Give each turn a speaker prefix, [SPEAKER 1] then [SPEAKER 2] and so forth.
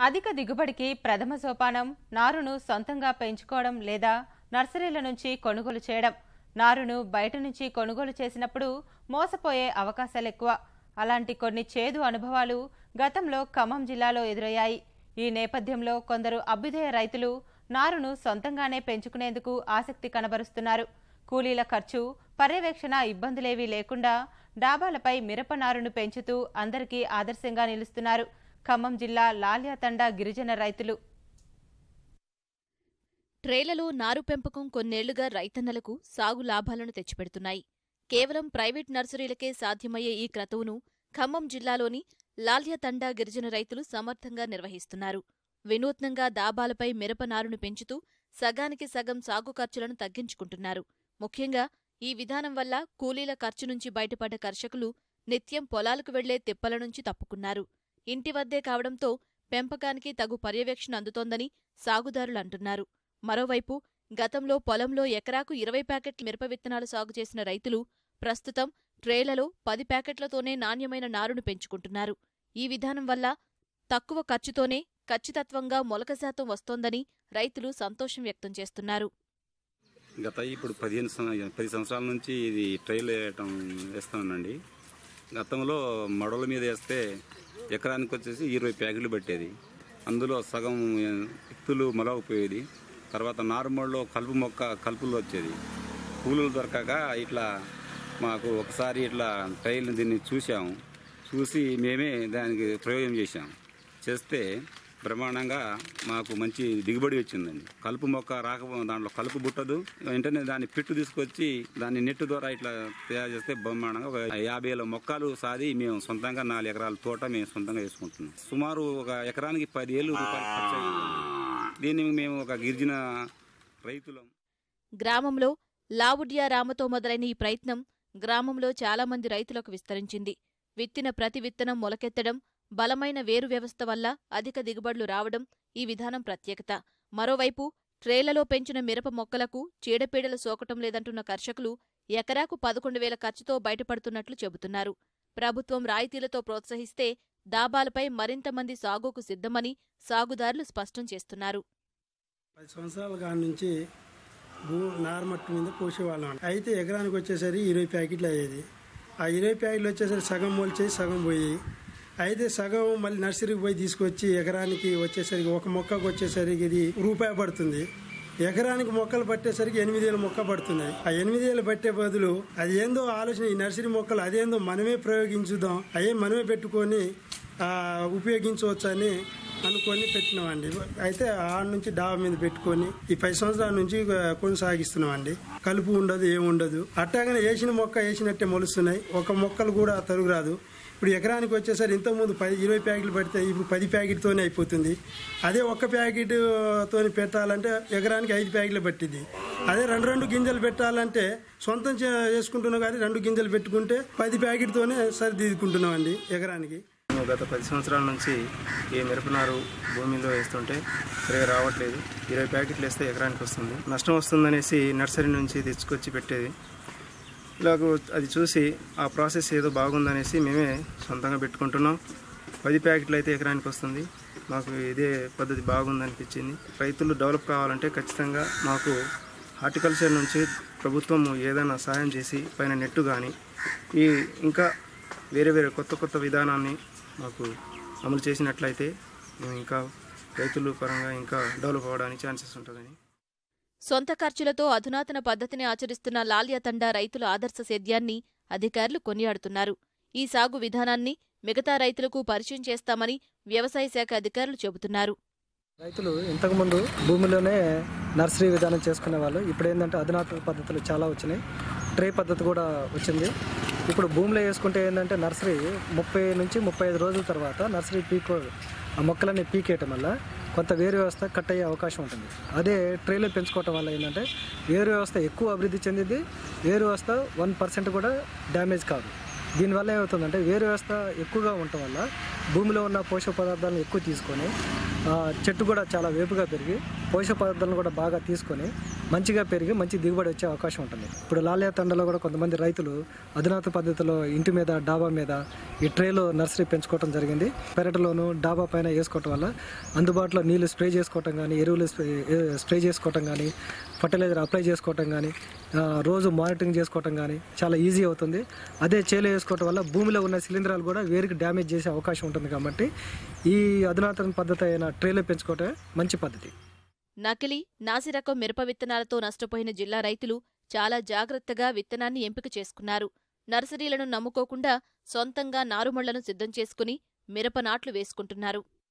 [SPEAKER 1] అధిక దిగుబడికి ప్రథమ సోపానం నారును సొంతంగా పెంచుకోవడం లేదా నర్సరీల నుంచి కొనుగోలు చేయడం నారును బయట నుంచి కొనుగోలు చేసినప్పుడు మోసపోయే అవకాశాలు ఎక్కువ అలాంటి కొన్ని చేదు అనుభవాలు గతంలో ఖమ్మం జిల్లాలో ఎదురయ్యాయి ఈ నేపథ్యంలో కొందరు అభ్యుదయ రైతులు నారును సొంతంగానే పెంచుకునేందుకు ఆసక్తి కనబరుస్తున్నారు కూలీల ఖర్చు పర్యవేక్షణ ఇబ్బందులేవీ లేకుండా డాబాలపై మిరప నారును పెంచుతూ అందరికీ ఆదర్శంగా నిలుస్తున్నారు ఖమ్మం జిల్లా లాల్యాతండా గిరిజన రైతులు
[SPEAKER 2] ట్రేలలో నారు పెంపకం కొన్నేళ్లుగా రైతన్నలకు సాగు లాభాలను తెచ్చిపెడుతున్నాయి కేవలం ప్రైవేట్ నర్సరీలకే సాధ్యమయ్యే ఈ క్రతువును ఖమ్మం జిల్లాలోని లాల్యతండా గిరిజన రైతులు సమర్థంగా నిర్వహిస్తున్నారు వినూత్నంగా దాబాలపై మిరప నారును పెంచుతూ సగానికి సగం సాగు ఖర్చులను తగ్గించుకుంటున్నారు ముఖ్యంగా ఈ విధానం వల్ల కూలీల ఖర్చు నుంచి బయటపడ్డ కర్షకులు నిత్యం పొలాలకు వెళ్లే తిప్పల నుంచి తప్పుకున్నారు ఇంటి వద్దే కావడంతో పెంపకానికి తగు పర్యవేక్షణ అందుతోందని సాగుదారులు అంటున్నారు మరోవైపు గతంలో పొలంలో ఎకరాకు ఇరవై ప్యాకెట్ల మిరప విత్తనాలు సాగు చేసిన రైతులు ప్రస్తుతం ట్రేలలో పది ప్యాకెట్లతోనే నాణ్యమైన నారును పెంచుకుంటున్నారు ఈ విధానం వల్ల తక్కువ ఖర్చుతోనే ఖచ్చితత్వంగా మొలక శాతం వస్తోందని రైతులు సంతోషం వ్యక్తం చేస్తున్నారు
[SPEAKER 3] గత ఇప్పుడు పదిహేను సం- పది సంవత్సరాల నుంచి ఇది ట్రైల్ వేయటం వేస్తున్నానండి గతంలో మడవల మీద వేస్తే ఎకరానికి వచ్చేసి ఇరవై ప్యాకెట్లు పట్టేది అందులో సగం ఇత్తులు మొలవకపోయేది తర్వాత నారుమడిలో కలుపు మొక్క కలుపులు వచ్చేది కూలీలు దొరకక ఇట్లా మాకు ఒకసారి ఇట్లా ట్రైల్ దీన్ని చూసాము చూసి మేమే దానికి ప్రయోగం చేశాం చేస్తే బ్రహ్మాండంగా మాకు మంచి దిగుబడి వచ్చిందండి కలుపు మొక్క రాకపో దాంట్లో కలుపు పుట్టదు వెంటనే దాన్ని పిట్టు తీసుకొచ్చి దాన్ని నెట్టు ద్వారా ఇట్లా తయారు చేస్తే బ్రహ్మాండంగా ఒక యాభై వేల మొక్కలు సాది మేము సొంతంగా నాలుగు ఎకరాల తోట మేము సొంతంగా వేసుకుంటున్నాం సుమారు ఒక ఎకరానికి పది ఏళ్ళు రూపాయలు ఖర్చు అయిందండి. దీన్ని మేము ఒక గిరిజన రైతులం
[SPEAKER 2] గ్రామంలో లావుడ్యా రామతో మొదలైన ఈ ప్రయత్నం గ్రామంలో చాలా మంది రైతులకు విస్తరించింది విత్తిన ప్రతి విత్తనం మొలకెత్తడం బలమైన వేరు వ్యవస్థ వల్ల అధిక దిగుబడులు రావడం ఈ విధానం ప్రత్యేకత మరోవైపు ట్రేలలో పెంచిన మిరప మొక్కలకు చీడపీడలు సోకటం లేదంటున్న కర్షకులు ఎకరాకు పదకొండు వేల ఖర్చుతో బయటపడుతున్నట్లు చెబుతున్నారు ప్రభుత్వం రాయితీలతో ప్రోత్సహిస్తే దాబాలపై మరింత మంది సాగుకు సిద్ధమని సాగుదారులు స్పష్టం చేస్తున్నారు
[SPEAKER 4] పది సంవత్సరాల కాడి నుంచి భూ నారమట్టి మీద పోసేవాళ్ళం అయితే ఎకరానికి వచ్చేసరికి ఇరవై ప్యాకెట్లు అయ్యేది ఆ ఇరవై ప్యాకెట్లు వచ్చేసరికి సగం మొలిచేసి సగం పోయి అయితే సగం మళ్ళీ నర్సరీకి పోయి తీసుకొచ్చి ఎకరానికి వచ్చేసరికి ఒక మొక్కకు వచ్చేసరికి ఇది రూపాయి పడుతుంది ఎకరానికి మొక్కలు పట్టేసరికి ఎనిమిది వేల మొక్క పడుతున్నాయి ఆ ఎనిమిది వేలు పట్టే బదులు అది ఏందో ఆలోచన ఈ నర్సరీ మొక్కలు అదేందో మనమే ప్రయోగించుదాం అయ్యే మనమే పెట్టుకొని ఆ, ఉపయోగించవచ్చు అని అనుకొని పెట్టినామండి అయితే ఆడ నుంచి డాబా మీద పెట్టుకొని ఈ పది సంవత్సరాల నుంచి కొనసాగిస్తున్నామండి కలుపు ఉండదు ఏముండదు అట్టాగానే వేసిన మొక్క వేసినట్టే మొలుస్తున్నాయి ఒక మొక్కలు కూడా తరుగు రాదు ఇప్పుడు ఎకరానికి వచ్చేసరి ఇంతకుముందు పది ఇరవై ప్యాకెట్లు పడితే ఇప్పుడు పది ప్యాకెట్తోనే అయిపోతుంది అదే ఒక్క ప్యాకెట్ తోని పెట్టాలంటే ఎకరానికి ఐదు ప్యాకెట్లు పట్టింది అదే రెండు రెండు గింజలు పెట్టాలంటే సొంతం చే- చేసుకుంటున్నాం కానీ రెండు గింజలు పెట్టుకుంటే పది ప్యాకెట్తోనే సరిదిద్దుకుంటున్నాం అండి ఎకరానికి
[SPEAKER 5] మేము గత పది సంవత్సరాల నుంచి ఈ మిరపనారు భూమిలో వేస్తుంటే సరిగా రావట్లేదు ఇరవై ప్యాకెట్లు వేస్తే ఎకరానికి వస్తుంది నష్టం వస్తుందనేసి నర్సరీ నుంచి తెచ్చుకొచ్చి పెట్టేది ఇలాగ అది చూసి ఆ ప్రాసెస్ ఏదో బాగుందనేసి మేమే సొంతంగా పెట్టుకుంటున్నాం పది ప్యాకెట్లు అయితే ఎకరానికి వస్తుంది మాకు ఇదే పద్ధతి బాగుందనిపించింది రైతులు డెవలప్ కావాలంటే ఖచ్చితంగా మాకు హార్టికల్చర్ నుంచి ప్రభుత్వం ఏదైనా సహాయం చేసి పైన నెట్టు కానీ ఈ ఇంకా వేరే వేరే కొత్త కొత్త విధానాన్ని మాకు అమలు చేసినట్లయితే మేము ఇంకా రైతుల పరంగా ఇంకా డెవలప్ అవ్వడానికి ఛాన్సెస్ ఉంటుందని
[SPEAKER 2] సొంత ఖర్చులతో అధునాతన పద్ధతిని ఆచరిస్తున్న లాల్యతండా రైతుల ఆదర్శ సేద్యాన్ని అధికారులు కొనియాడుతున్నారు ఈ సాగు విధానాన్ని మిగతా రైతులకు పరిచయం చేస్తామని వ్యవసాయ శాఖ అధికారులు చెబుతున్నారు
[SPEAKER 6] రైతులు ఇంతకుముందు భూమిలోనే నర్సరీ విధానం చేసుకునే వాళ్ళు ఇప్పుడు ఏంటంటే అధునాతన పద్ధతులు చాలా వచ్చినాయి ట్రే పద్ధతి కూడా వచ్చింది ఇప్పుడు భూమిలో వేసుకుంటే ఏంటంటే నర్సరీ ముప్పై నుంచి ముప్పై ఐదు రోజుల తర్వాత నర్సరీ పీకో ఆ మొక్కలన్నీ పీకేయటం వల్ల కొంత వేరు వ్యవస్థ కట్ అయ్యే అవకాశం ఉంటుంది అదే ట్రేలో పెంచుకోవటం వల్ల ఏంటంటే వేరు వ్యవస్థ ఎక్కువ అభివృద్ధి చెందింది వేరు వ్యవస్థ వన్ పర్సెంట్ కూడా డ్యామేజ్ కాదు దీనివల్ల ఏమవుతుందంటే వేరు వ్యవస్థ ఎక్కువగా ఉండటం వల్ల భూమిలో ఉన్న పోషక పదార్థాలను ఎక్కువ తీసుకొని ఆ, చెట్టు కూడా చాలా వేపుగా పెరిగి పోషక పదార్థాలను కూడా బాగా తీసుకొని మంచిగా పెరిగి మంచి దిగుబడి వచ్చే అవకాశం ఉంటుంది ఇప్పుడు లాలియా తండలో కూడా కొంతమంది రైతులు అధునాత పద్ధతిలో ఇంటి మీద డాబా మీద ఈ ట్రేలో నర్సరీ పెంచుకోవడం జరిగింది పెరట్లోను డాబా పైన వేసుకోవటం వల్ల అందుబాటులో నీళ్లు స్ప్రే చేసుకోవటం కానీ ఎరువులు స్ప్రే స్ప్రే చేసుకోవటం కానీ ఫర్టిలైజర్ అప్లై చేసుకోవటం కానీ ఆ, రోజు మానిటరింగ్ చేసుకోవటం కానీ చాలా ఈజీ అవుతుంది అదే చేలో వేసుకోవటం వల్ల భూమిలో ఉన్న శిలీంధ్రాలు కూడా వేరుకి డ్యామేజ్ చేసే అవకాశం ఉంటుంది కాబట్టి ఈ అధునాతన పద్ధతి అయిన ట్రేలో పెంచుకోవటమే మంచి పద్ధతి
[SPEAKER 2] నకిలీ నాసిరకం మిరప విత్తనాలతో నష్టపోయిన జిల్లా రైతులు చాలా జాగ్రత్తగా విత్తనాన్ని ఎంపిక చేసుకున్నారు నర్సరీలను నమ్ముకోకుండా సొంతంగా నారుమళ్లను సిద్ధం చేసుకుని మిరప నాట్లు వేసుకుంటున్నారు